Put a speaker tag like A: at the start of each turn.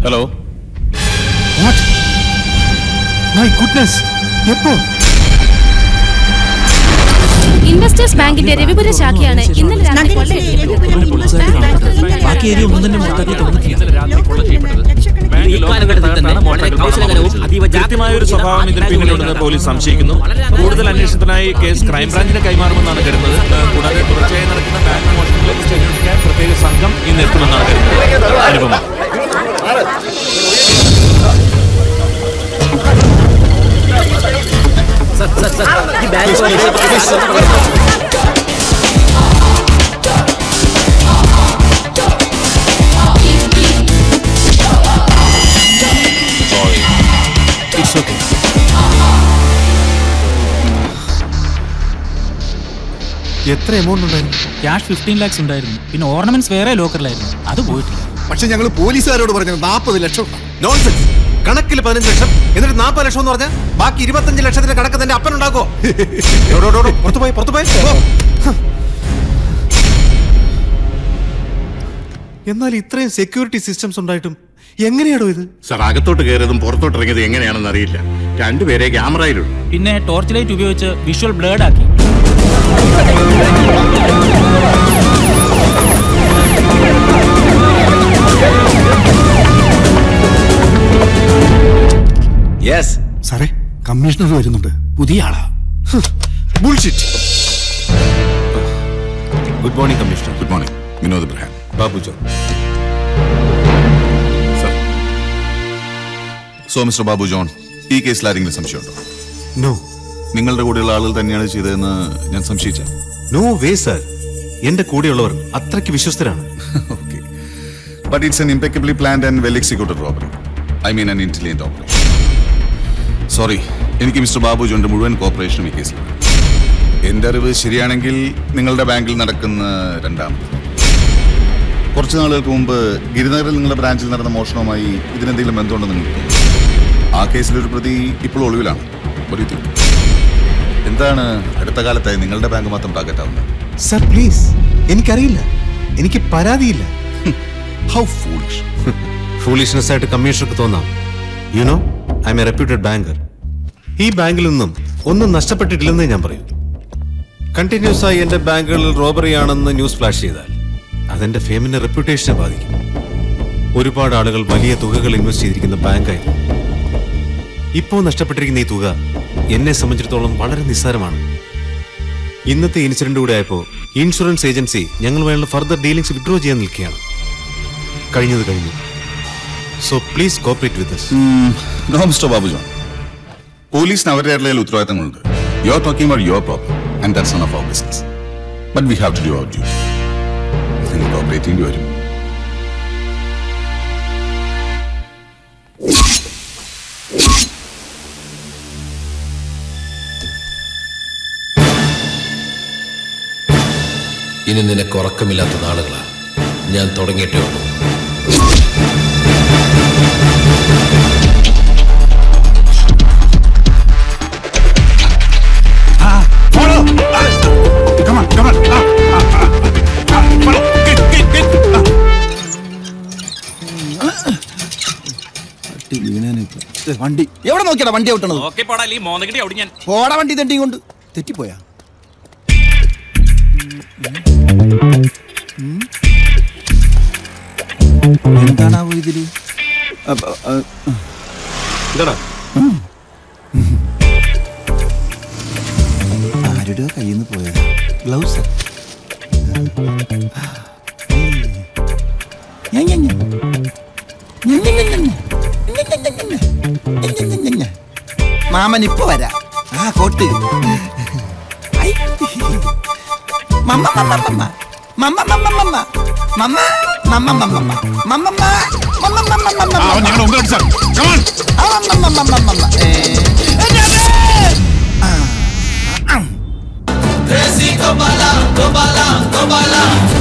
A: Hello
B: what my goodness എപ്പോ
C: investors ബാങ്കിന്റെ രവിപുര ശാഖയാണ് ഇന്നലെ രാത്രി കൊള്ളയടിച്ചത്
D: ബാക്കി ഏരിയ ഒന്നും തന്നെ മൊത്തത്തിൽ തുറന്നിട്ടില്ല
A: രാത്രി കൊള്ള ചെയ്യപ്പെട്ടത് ബാങ്ക്
D: കാലഘട്ടത്തിൽ തന്നെ വളരെ കൗശലകരവും അതീവ
A: കൃത്യമായ ഒരു സ്വഭാവം ഇതിന് പിന്നിലുണ്ടെന്ന് പോലീസ് സംശയിക്കുന്നു കൂടുതൽ അന്വേഷണത്തിനായി കേസ് ക്രൈംബ്രാഞ്ചിന് കൈമാറുമെന്നാണ് കരുതുന്നത് ഏഹ് കൂടാതെ തുടർച്ചയായി നടക്കുന്ന ബാങ്ക് മോഷണങ്ങളെ കുറിച്ച് അന്വേഷിക്കാൻ പ്രത്യേക സംഘം ഇന്ന് എത്തുമെന്നാണ് കരുതുന്നത് അനുപമ
D: സർ സർ സർ ഈ ബാങ്ക്
B: ഇറ്റ്സ് ഓക്കെ എത്ര എമൗണ്ട് ഉണ്ടായിരുന്നു
E: ക്യാഷ് ഫിഫ്റ്റീൻ ലാക്സ് ഉണ്ടായിരുന്നു പിന്നെ ഓർണമെന്റ്സ് വേറെ ലോക്കറിലായിരുന്നു അത് പോയിട്ടില്ല
F: പക്ഷെ ഞങ്ങൾ പോലീസുകാരോട് പറഞ്ഞു നാൽപ്പത് ലക്ഷം നോൺസെൻസ് കണക്കിൽ പതിനഞ്ച് ലക്ഷം എന്നിട്ട് നാൽപ്പത് ലക്ഷം എന്ന് പറഞ്ഞാൽ ബാക്കി ഇരുപത്തഞ്ച് ലക്ഷത്തിന്റെ കണക്ക് തന്റെ അപ്പൻ ഉണ്ടാക്കോ പുറത്തു പോയി പുറത്തു പോയി പോ.
B: എന്നാൽ ഇത്രയും സെക്യൂരിറ്റി സിസ്റ്റംസ് ഉണ്ടായിട്ടും എങ്ങനെയാണോ ഇത്
G: സാർ അകത്തോട്ട് കയറിയതും പുറത്തോട്ട് ഇറങ്ങിയതും എങ്ങനെയാണെന്ന് അറിയില്ല രണ്ടുപേരെ ക്യാമറയിലുള്ളൂ
E: പിന്നെ ടോർച്ച് ലൈറ്റ് ഉപയോഗിച്ച് വിഷ്വൽ ബ്ലേഡ് ആക്കി
F: യെസ്
B: സാറേ കമ്മീഷണർ വരുന്നുണ്ട് പുതിയ ആളാ
F: bullshit
B: good morning commissioner
G: good morning Vinod Ibrahim
B: Babu John
H: so mister Babu John ഈ കേസിൽ ആരെങ്കിലും സംശയമുണ്ടോ
B: നോ
H: നിങ്ങളുടെ കൂടെയുള്ള ആളുകൾ തന്നെയാണ് ചെയ്തതെന്ന് ഞാൻ സംശയിച്ച
B: നോ വേ സർ എന്റെ കൂടെയുള്ളവർ അത്രയ്ക്ക് വിശ്വസ്തരാണ്
H: okay but it's an impeccably planned and well executed robbery I mean an intelligent operation sorry എനിക്ക് മിസ്റ്റർ ബാബു ജോന്റെ മുഴുവൻ കോപ്പറേഷനും ഈ കേസിൽ എന്റെ അറിവ് ശരിയാണെങ്കിൽ നിങ്ങളുടെ ബാങ്കിൽ നടക്കുന്ന രണ്ടാമത് കുറച്ച് നാളുകൾക്ക് മുമ്പ് ഗിരിനഗറിൽ നിങ്ങളുടെ ബ്രാഞ്ചിൽ നടന്ന മോഷണവുമായി ഇതിനെന്തെങ്കിലും ബന്ധമുണ്ടെന്ന് നിങ്ങൾക്ക് തോന്നുന്നു? ആ കേസിലൊരു പ്രതി ഇപ്പോൾ ഒളിവിലാണ് What do you think? എന്താണ് അടുത്ത കാലത്തായി നിങ്ങളുടെ ബാങ്ക് മാത്രം ടാർഗറ്റ് ആവുന്നത്
B: സർ പ്ലീസ് എനിക്കറിയില്ല എനിക്ക് പരാതിയില്ല
H: ഹൗ ഫൂളിഷ്
B: ഫൂളിഷ്നെസ് ആയിട്ട് കമ്മീഷണർക്ക് തോന്നാം you know I am a reputed banker ഈ ബാങ്കിൽ നിന്നും ഒന്നും നഷ്ടപ്പെട്ടിട്ടില്ലെന്നേ ഞാൻ പറയൂ കണ്ടിന്യൂസ് ആയി എന്റെ ബാങ്കുകളിൽ റോബറി ആണെന്ന് ന്യൂസ് ഫ്ലാഷ് ചെയ്താൽ അതെന്റെ ഫേമിന്റെ റെപ്യൂട്ടേഷനെ ബാധിക്കും ഒരുപാട് ആളുകൾ വലിയ തുകകൾ ഇൻവെസ്റ്റ് ചെയ്തിരിക്കുന്ന ബാങ്കായിരുന്നു ഇപ്പോൾ നഷ്ടപ്പെട്ടിരിക്കുന്ന ഈ തുക എന്നെ സംബന്ധിച്ചിടത്തോളം വളരെ നിസ്സാരമാണ് ഇന്നത്തെ ഇൻസിഡന്റ് കൂടെ ആയപ്പോൾ ഇൻഷുറൻസ് ഏജൻസി ഞങ്ങൾ വേണ്ട ഫർദർ ഡീലിംഗ്സ് വിഡ്രോ ചെയ്യാൻ നിൽക്കുകയാണ് കഴിഞ്ഞത് കഴിഞ്ഞു so please cooperate with us
H: no mister Babu John പോലീസിന് അവരുടെ ഇടയിൽ ഉത്തരവാദിത്തങ്ങളുണ്ട് you are talking about your problem and that's none of our business but we have to do our duty നിങ്ങൾ കോപ്പറേറ്റ് ചെയ്യേണ്ടി വരും
I: ഇനി നിനക്ക് ഉറക്കമില്ലാത്ത നാളുകളാ ഞാൻ തുടങ്ങിയിട്ടേ ഉള്ളൂ
F: വണ്ടി എവിടെ നോക്കിയാടാ വണ്ടി ഔട്ടണത്
E: ഓക്കെ പോടാ ഈ മോന്നകിട്ടി അവിടെ ഞാൻ
F: പോടാ വണ്ടി തെണ്ടി കൊണ്ട് തെറ്റിപ്പോയാ എന്താണാവോ ഇതില് അപ്പ, ആ,
B: എന്താടാ
F: ആരുടെ കയ്യിൽ നിന്ന് പോയതാ ഗ്ലൗസ് മാമൻ ഇപ്പൊ വരാ ആ കോട്ട് ഐ. മമ്മ മമ്മ മമ്മ മമ്മ മമ്മ മമ്മ മമ്മ മമ്മ മമ്മ മമ്മ മമ്മ മമ്മ മമ്മ മമ്മ
G: ഞങ്ങൾ മുമ്പിൽ സാർ കമാൺ
F: ആ, മമ്മ മമ്മ മമ്മ മമ്മ ഏ, എന്റെ അമ്മേ! ആ, ആ, ആ.